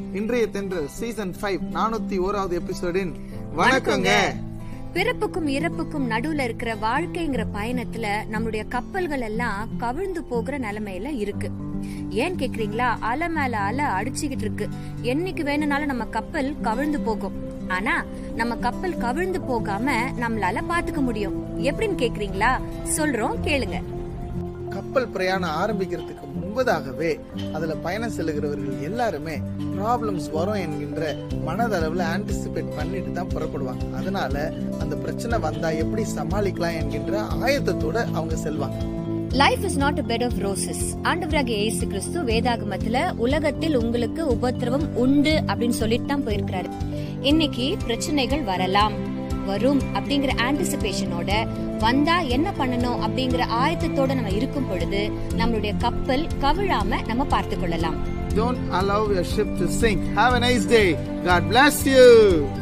இன்றைய தென்றல் season five நானூத்தி ஓராவது எபிசோடின் வணக்கங்க பிறப்புக்கும் இறப்புக்கும் நடுவுல இருக்கிற வாழ்க்கைங்கிற பயணத்துல நம்மளுடைய கப்பல்கள் எல்லாம் கவிழ்ந்து போகிற நிலைமையில இருக்கு ஏன் கேக்குறீங்களா அலை மேல அலை அடிச்சுக்கிட்டு இருக்கு என்னைக்கு வேணும்னாலும் நம்ம கப்பல் கவிழ்ந்து போகும் ஆனா நம்ம கப்பல் கவிழ்ந்து போகாம நம்மளால பாத்துக்க முடியும் எப்படின்னு கேக்குறீங்களா சொல்றோம் கேளுங்க கப்பல் பிரயாணம் ஆரம்பிக்கிறதுக்கு முன்பதாகவே அதுல பயணம் செல்லுகிறவர்கள் எல்லாருமே ப்ராப்ளம்ஸ் வரும் என்கின்ற மனதளவுல ஆன்டிசிபேட் பண்ணிட்டு தான் புறப்படுவாங்க அதனால அந்த பிரச்சனை வந்தா எப்படி சமாளிக்கலாம் என்கின்ற ஆயத்தத்தோட அவங்க செல்வாங்க life is not a bed of roses ஆண்டவராக இயேசு கிறிஸ்து வேதாகமத்துல உலகத்தில் உங்களுக்கு உபத்திரவம் உண்டு அப்படின்னு சொல்லிட்டு தான் போயிருக்கிறாரு இன்னைக்கு பிரச்சனைகள் வரலாம் வரும் அப்படிங்கிற ஆன்டிசிபேஷனோட வந்தா என்ன பண்ணணும் அப்படிங்கிற ஆயத்தத்தோட நம்ம இருக்கும் பொழுது நம்மளுடைய கப்பல் கவிழாம நம்ம பார்த்து கொள்ளலாம் Don't allow your ship to sink. Have a nice day. God bless you.